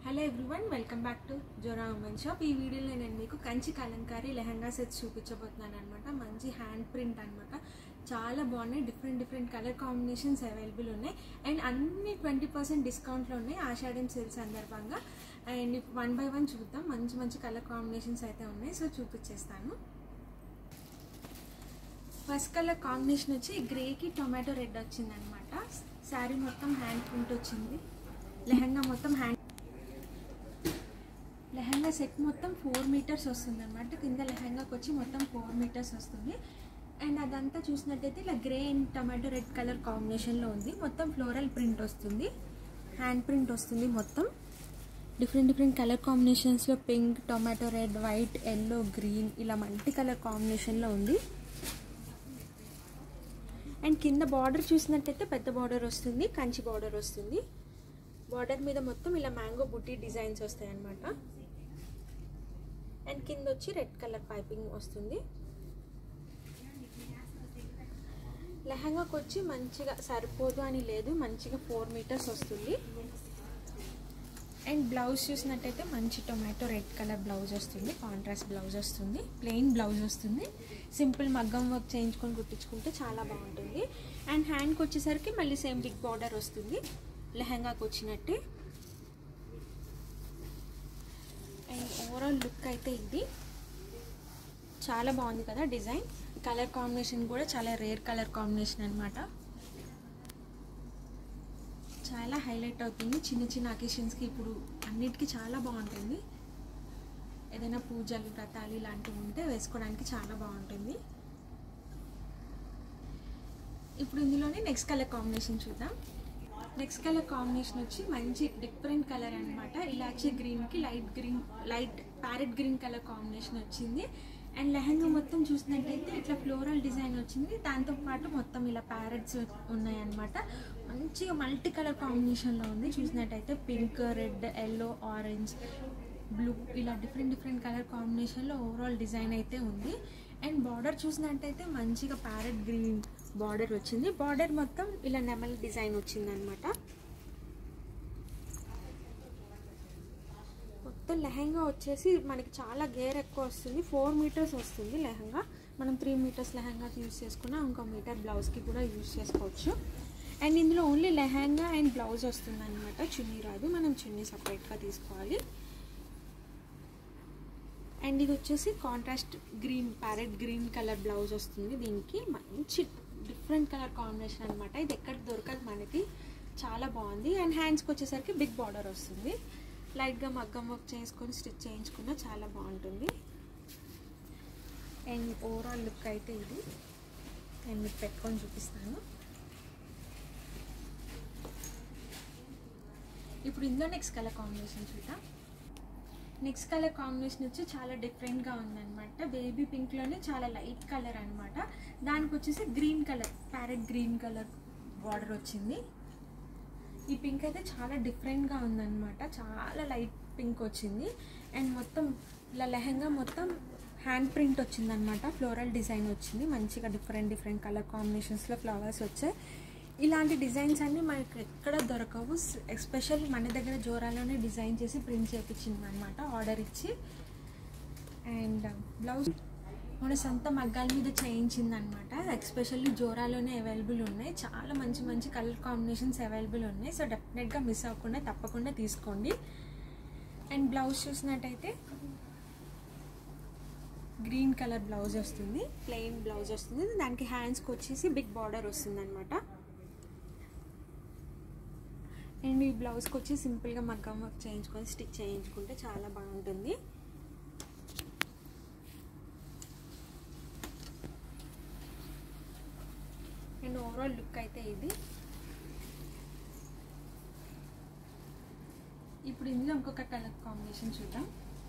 hello everyone welcome back to Zora women shop ఈ వీడియోలో నేను మీకు కంచి కలంకారీ లెహంగా సెట్స్ చూపించబోతున్నాను అనమాట మంచి హ్యాండ్ ప్రింట్ అనమాట చాలా బాగున్నాయి different different colour combinations available ఉన్నాయి అండ్ అన్ని ట్వంటీ పర్సెంట్ డిస్కౌంట్లో ఉన్నాయి ఆషాఢం సేల్ సందర్భంగా అండ్ వన్ బై వన్ చూద్దాం మంచి మంచి కలర్ కాంబినేషన్స్ అయితే ఉన్నాయి సో చూపించేస్తాను ఫస్ట్ కలర్ కాంబినేషన్ వచ్చి గ్రేకి టొమాటో రెడ్ వచ్చింది అనమాట శారీ మొత్తం హ్యాండ్ ప్రింట్ వచ్చింది లెహంగా మొత్తం హ్యాండ్ లెహంగా సెట్ మొత్తం ఫోర్ మీటర్స్ వస్తుంది అనమాట కింద లెహంగాకి వచ్చి మొత్తం ఫోర్ మీటర్స్ వస్తుంది అండ్ అదంతా చూసినట్టయితే ఇలా grey and tomato red colour కాంబినేషన్లో ఉంది మొత్తం ఫ్లోరల్ ప్రింట్ వస్తుంది హ్యాండ్ ప్రింట్ వస్తుంది మొత్తం డిఫరెంట్ డిఫరెంట్ కలర్ కాంబినేషన్స్లో pink tomato red white yellow green ఇలా మల్టీ కలర్ కాంబినేషన్లో ఉంది అండ్ కింద బార్డర్ చూసినట్టయితే పెద్ద బార్డర్ వస్తుంది కంచి బార్డర్ వస్తుంది బార్డర్ మీద మొత్తం ఇలా మ్యాంగో బుట్టి డిజైన్స్ వస్తాయి అన్నమాట అండ్ కింద వచ్చి రెడ్ కలర్ పైపింగ్ వస్తుంది లెహంగాకి వచ్చి మంచిగా సరిపోదు అని లేదు మంచిగా ఫోర్ మీటర్స్ వస్తుంది అండ్ బ్లౌజ్ చూసినట్టయితే మంచి టొమాటో రెడ్ కలర్ బ్లౌజ్ వస్తుంది కాంట్రాస్ట్ బ్లౌజ్ వస్తుంది ప్లెయిన్ బ్లౌజ్ వస్తుంది సింపుల్ మగ్గం వర్క్ చేయించుకొని కుట్టించుకుంటే చాలా బాగుంటుంది అండ్ హ్యాండ్కి వచ్చేసరికి మళ్ళీ సేమ్ బిగ్ బార్డర్ వస్తుంది లెహంగాకి వచ్చినట్టే అండ్ ఓవరాల్ లుక్ అయితే ఇది చాలా బాగుంది కదా డిజైన్ కలర్ కాంబినేషన్ కూడా చాలా రేర్ కలర్ కాంబినేషన్ అనమాట చాలా హైలైట్ అవుతుంది చిన్న చిన్న అకేషన్స్కి ఇప్పుడు అన్నిటికీ చాలా బాగుంటుంది ఏదైనా పూజలు వ్రతాలు ఇలాంటివి ఉంటే వేసుకోవడానికి చాలా బాగుంటుంది ఇప్పుడు ఇందులోనే నెక్స్ట్ కలర్ కాంబినేషన్ చూద్దాం నెక్స్ట్ కలర్ కాంబినేషన్ వచ్చి మంచి డిఫరెంట్ కలర్ అనమాట ఇలాచీ గ్రీన్కి light green light parrot green colour combination వచ్చింది అండ్ లెహంగా మొత్తం చూసినట్టయితే ఇట్లా ఫ్లోరల్ డిజైన్ వచ్చింది దాంతో పాటు మొత్తం ఇలా ప్యారెట్స్ ఉన్నాయన్నమాట మంచిగా మల్టీ కలర్ కాంబినేషన్లో ఉంది చూసినట్టయితే pink red yellow orange blue ఇలా డిఫరెంట్ డిఫరెంట్ కలర్ కాంబినేషన్లో ఓవరాల్ డిజైన్ అయితే ఉంది అండ్ బార్డర్ చూసినట్టయితే మంచిగా ప్యారెట్ గ్రీన్ బార్డర్ వచ్చింది బార్డర్ మొత్తం ఇలా నెమల్ డిజైన్ వచ్చింది అనమాట మొత్తం లెహంగా వచ్చేసి మనకి చాలా గేర్ ఎక్కువ వస్తుంది ఫోర్ మీటర్స్ వస్తుంది లెహంగా మనం త్రీ మీటర్స్ లెహంగా యూస్ చేసుకున్నా ఇంకో మీటర్ బ్లౌజ్కి కూడా యూస్ చేసుకోవచ్చు అండ్ ఇందులో ఓన్లీ లెహంగా అండ్ బ్లౌజ్ వస్తుంది అనమాట చున్నీ రాదు మనం చున్నీ సపరేట్గా తీసుకోవాలి అండ్ ఇది వచ్చేసి contrast green parrot green colour blouse వస్తుంది దీనికి మంచి డిఫరెంట్ కలర్ కాంబినేషన్ అనమాట ఇది ఎక్కడ దొరకదు మనకి చాలా బాగుంది అండ్ హ్యాండ్స్కి వచ్చేసరికి బిగ్ బార్డర్ వస్తుంది లైట్గా మగ్గం వర్క్ చేసుకొని స్టిచ్ చేయించుకున్నా చాలా బాగుంటుంది అండ్ ఓవరాల్ లుక్ అయితే ఇది నేను మీకు పెట్టుకొని చూపిస్తాను ఇప్పుడు ఇందులో నెక్స్ట్ కలర్ కాంబినేషన్ చూద్దాం నెక్స్ట్ కలర్ కాంబినేషన్ వచ్చి చాలా డిఫరెంట్గా ఉందన్నమాట బేబీ పింక్లోనే చాలా లైట్ కలర్ అనమాట దానికి వచ్చేసి green colour parrot green colour border వచ్చింది ఈ పింక్ అయితే చాలా డిఫరెంట్గా ఉందన్నమాట చాలా లైట్ పింక్ వచ్చింది అండ్ మొత్తం ఇలా లెహంగా మొత్తం హ్యాండ్ ప్రింట్ వచ్చిందనమాట ఫ్లోరల్ డిజైన్ వచ్చింది మంచిగా డిఫరెంట్ డిఫరెంట్ కలర్ కాంబినేషన్స్లో ఫ్లవర్స్ వచ్చాయి ఇలాంటి డిజైన్స్ అన్నీ మనకి ఎక్కడ దొరకవు ఎస్పెషల్లీ మన దగ్గర జోరాలోనే డిజైన్ చేసి ప్రింట్ చేయించింది అనమాట ఆర్డర్ ఇచ్చి అండ్ బ్లౌజ్ మన సొంత మగ్గాల మీద చేయించింది అనమాట ఎస్పెషల్లీ జోరాలోనే అవైలబుల్ ఉన్నాయి చాలా మంచి మంచి కలర్ కాంబినేషన్స్ అవైలబుల్ ఉన్నాయి సో డెఫినెట్గా మిస్ అవ్వకుండా తప్పకుండా తీసుకోండి అండ్ బ్లౌజ్ చూసినట్టయితే గ్రీన్ కలర్ బ్లౌజ్ వస్తుంది ప్లెయిన్ బ్లౌజ్ వస్తుంది దానికి హ్యాండ్స్కి వచ్చేసి బిగ్ బార్డర్ వస్తుంది అనమాట అండ్ ఈ బ్లౌజ్కి వచ్చి సింపుల్గా మగ్గం వర్క్ చేయించుకొని స్టిచ్ చేయించుకుంటే చాలా బాగుంటుంది అండ్ ఓవరాల్ లుక్ అయితే ఇది ఇప్పుడు ఇందులో ఇంకొక కలర్ కాంబినేషన్ చూద్దాం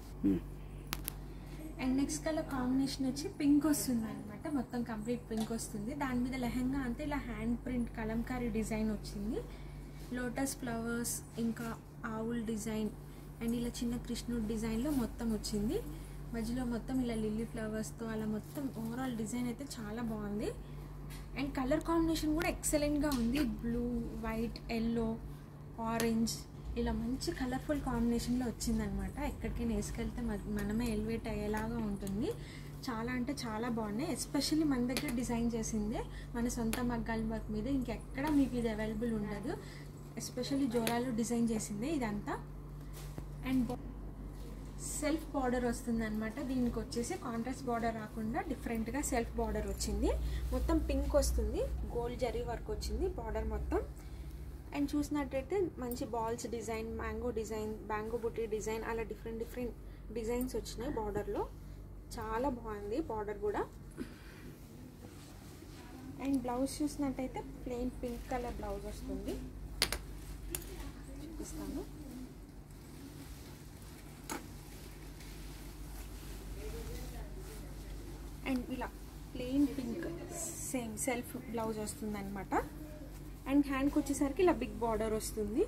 అండ్ నెక్స్ట్ కలర్ కాంబినేషన్ వచ్చి పింక్ వస్తుంది అనమాట మొత్తం కంప్లీట్ పింక్ వస్తుంది దాని మీద లెహంగా అంతా ఇలా హ్యాండ్ ప్రింట్ కలంకారీ డిజైన్ వచ్చింది లోటస్ ఫ్లవర్స్ ఇంకా ఆవుల్ డిజైన్ అండ్ ఇలా చిన్న కృష్ణుడు డిజైన్లో మొత్తం వచ్చింది మధ్యలో మొత్తం ఇలా లిల్లీ ఫ్లవర్స్తో అలా మొత్తం ఓవరాల్ డిజైన్ అయితే చాలా బాగుంది అండ్ కలర్ కాంబినేషన్ కూడా ఎక్సలెంట్గా ఉంది బ్లూ వైట్ ఎల్లో ఆరెంజ్ ఇలా మంచి కలర్ఫుల్ కాంబినేషన్లో వచ్చిందనమాట ఎక్కడికైనా వేసుకెళ్తే మ- మనమే ఎలివేట్ అయ్యేలాగా ఉంటుంది చాలా అంటే చాలా బాగున్నాయి ఎస్పెషల్లీ మన దగ్గర డిజైన్ చేసిందే మన సొంత మగ్గాల వర్క్ మీద ఇంకెక్కడ మీకు ఇది అవైలబుల్ ఉండదు ఎస్పెషల్లీ జోరాలో డిజైన్ చేసిందే ఇదంతా అండ్ సెల్ఫ్ బార్డర్ వస్తుంది అనమాట దీనికి వచ్చేసి కాంట్రాస్ట్ బార్డర్ రాకుండా డిఫరెంట్గా సెల్ఫ్ బార్డర్ వచ్చింది మొత్తం పింక్ వస్తుంది గోల్డ్ జరీ వర్క్ వచ్చింది బార్డర్ మొత్తం అండ్ చూసినట్టయితే మంచి బాల్స్ డిజైన్ మ్యాంగో డిజైన్ బ్యాంగో బుట్టి డిజైన్ అలా డిఫరెంట్ డిఫరెంట్ డిజైన్స్ వచ్చినాయి బార్డర్లో చాలా బాగుంది బార్డర్ కూడా అండ్ బ్లౌజ్ చూసినట్టయితే ప్లెయిన్ పింక్ కలర్ బ్లౌజ్ వస్తుంది చూపిస్తాను అండ్ ఇలా plain pink same self blouse వస్తుంది అనమాట అండ్ హ్యాండ్కి వచ్చేసరికి ఇలా బిగ్ బార్డర్ వస్తుంది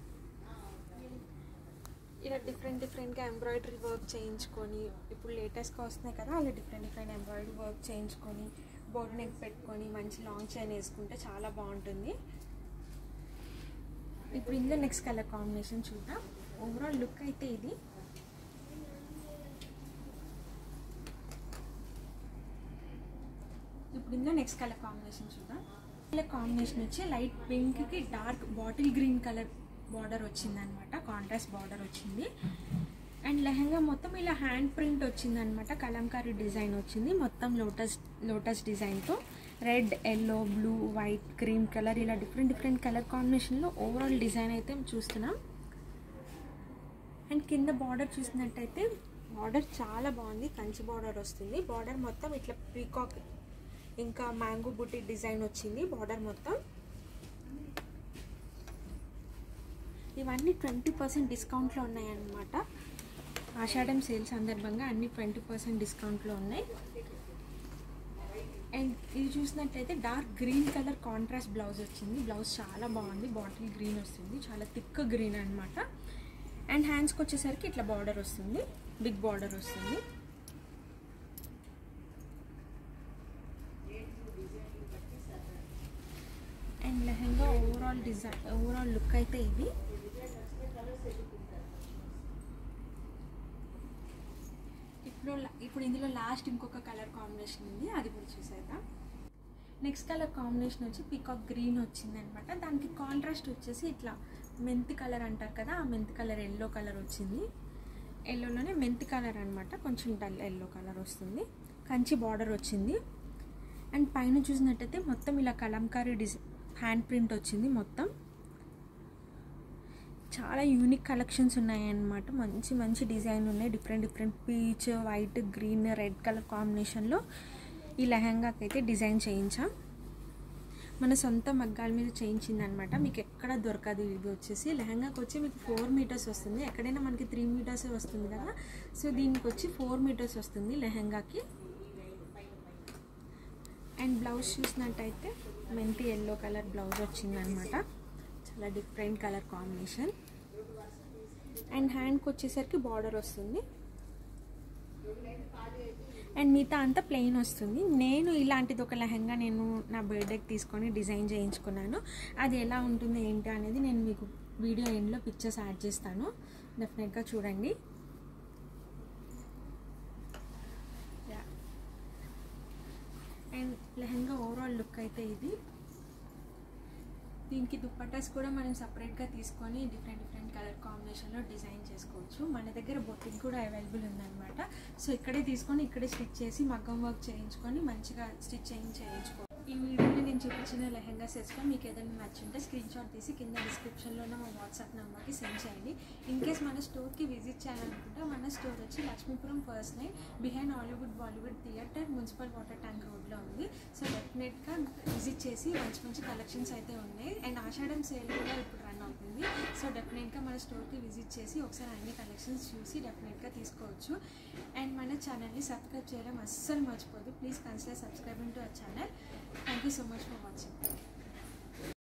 ఇలా డిఫరెంట్ డిఫరెంట్గా ఎంబ్రాయిడరీ వర్క్ చేయించుకొని ఇప్పుడు లేటెస్ట్గా వస్తున్నాయి కదా అలా డిఫరెంట్ డిఫరెంట్ ఎంబ్రాయిడరీ వర్క్ చేయించుకొని బోర్డు నెక్ పెట్టుకొని మంచి లాంగ్ చైన్ వేసుకుంటే చాలా బాగుంటుంది ఇప్పుడు ఇందులో నెక్స్ట్ కలర్ కాంబినేషన్ చూద్దాం ఓవరాల్ లుక్ అయితే ఇది ఇప్పుడు ఇందులో నెక్స్ట్ కలర్ కాంబినేషన్ చూద్దాం కలర్ కాంబినేషన్ వచ్చి లైట్ పింక్కి dark bottle green colour border వచ్చిందనమాట కాంట్రాస్ట్ బార్డర్ వచ్చింది అండ్ లెహంగా మొత్తం ఇలా హ్యాండ్ ప్రింట్ వచ్చిందనమాట కలంకారీ డిజైన్ వచ్చింది మొత్తం లోటస్ లోటస్ డిజైన్తో red yellow blue white cream colour ఇలా డిఫరెంట్ డిఫరెంట్ కలర్ కాంబినేషన్లో ఓవరాల్ డిజైన్ అయితే చూస్తున్నాం అండ్ కింద బార్డర్ చూసినట్టయితే బార్డర్ చాలా బాగుంది కంచి బార్డర్ వస్తుంది బార్డర్ మొత్తం ఇట్లా పీకాక్ ఇంకా మ్యాంగో బుట్టి డిజైన్ వచ్చింది బార్డర్ మొత్తం ఇవన్నీ ట్వంటీ పర్సెంట్ డిస్కౌంట్లో ఉన్నాయన్నమాట ఆషాఢం సేల్ సందర్భంగా అన్ని ట్వంటీ పర్సెంట్ డిస్కౌంట్లో ఉన్నాయి అండ్ ఇది చూసినట్లయితే dark green colour contrast blouse వచ్చింది బ్లౌజ్ చాలా బాగుంది బాటిల్ గ్రీన్ వస్తుంది చాలా థిక్ గ్రీన్ అనమాట అండ్ హ్యాండ్స్కి వచ్చేసరికి ఇట్లా బార్డర్ వస్తుంది బిగ్ బార్డర్ వస్తుంది and lehenga overall design overall look అయితే ఇది ఇప్పుడు లా- ఇప్పుడు ఇందులో లాస్ట్ ఇంకొక కలర్ కాంబినేషన్ ఉంది అది కూడా చూసేద్దాం నెక్స్ట్ కలర్ కాంబినేషన్ వచ్చి పీకాక్ గ్రీన్ వచ్చింది అనమాట దానికి కాంట్రాస్ట్ వచ్చేసి ఇట్లా మెంతి కలర్ అంటారు కదా ఆ మెంతి కలర్ ఎల్లో కలర్ వచ్చింది ఎల్లోలోనే మెంతి కలర్ అనమాట కొంచెం డల్ ఎల్లో కలర్ వస్తుంది కంచి బార్డర్ వచ్చింది అండ్ పైన చూసినట్టయితే మొత్తం ఇలా కలంకారీ డిజైన్ హ్యాండ్ ప్రింట్ వచ్చింది మొత్తం చాలా యూనిక్ కలెక్షన్స్ ఉన్నాయన్నమాట మంచి మంచి డిజైన్ ఉన్నాయి different different peach white green red colour కాంబినేషన్లో ఈ లెహంగాకి అయితే డిజైన్ చేయించాం మన సొంత మగ్గాల మీద చేయించింది అనమాట మీకు ఎక్కడ దొరకదు ఇది వచ్చేసి లెహంగాకి వచ్చి మీకు ఫోర్ మీటర్స్ వస్తుంది ఎక్కడైనా మనకి త్రీ మీటర్స్ వస్తుంది కదా సో దీనికి వచ్చి ఫోర్ మీటర్స్ వస్తుంది లెహంగాకి అండ్ బ్లౌజ్ చూసినట్టయితే మెంతి ఎల్లో కలర్ బ్లౌజ్ వచ్చిందనమాట చాలా డిఫరెంట్ కలర్ కాంబినేషన్ అండ్ హ్యాండ్కి వచ్చేసరికి బార్డర్ వస్తుంది అండ్ మిగతా అంతా ప్లెయిన్ వస్తుంది నేను ఇలాంటిది ఒక లెహంగా నేను నా బర్త్డేకి తీసుకొని డిజైన్ చేయించుకున్నాను అది ఎలా ఉంటుంది ఏంటి అనేది నేను మీకు వీడియో ఎండ్లో పిక్చర్స్ యాడ్ చేస్తాను డెఫినెట్గా చూడండి అండ్ లెహంగా ఓవరాల్ లుక్ అయితే ఇది దీనికి దుప్పటాస్ కూడా మనం సపరేట్గా తీసుకొని డిఫరెంట్ డిఫరెంట్ కలర్ కాంబినేషన్లో డిజైన్ చేసుకోవచ్చు మన దగ్గర బొట్టికి కూడా అవైలబుల్ ఉందన్నమాట సో ఇక్కడే తీసుకొని ఇక్కడే స్టిచ్ చేసి మగ్గం వర్క్ చేయించుకొని మంచిగా స్టిచ్ చేయించి చేయించుకో ఈ వీడియోలో నేను చూపించిన లెహంగా సెట్స్లో మీకు ఏదైనా నచ్చుంటే స్క్రీన్ షాట్ తీసి కింద డిస్క్రిప్షన్లో ఉన్న మా వాట్సాప్ నెంబర్కి సెండ్ చేయండి ఇన్ కేస్ మన స్టోర్కి విజిట్ చేయాలనుకుంటే మన స్టోర్ వచ్చి Lakshmipuram first line behind Hollywood Bollywood theatre municipal water tank రోడ్లో ఉంది సో డెఫినెట్గా విజిట్ చేసి మంచి మంచి కలెక్షన్స్ అయితే ఉన్నాయి అండ్ ఆషాఢం సేల్ కూడా ఇప్పుడు రన్ అవుతుంది సో డెఫినెట్గా మన స్టోర్కి విజిట్ చేసి ఒకసారి అన్ని కలెక్షన్స్ చూసి డెఫినెట్గా తీసుకోవచ్చు అండ్ మన ఛానల్ని సబ్స్క్రైబ్ చేయడం అస్సలు మర్చిపోదు please consider subscribing to our channel thank you so much for watching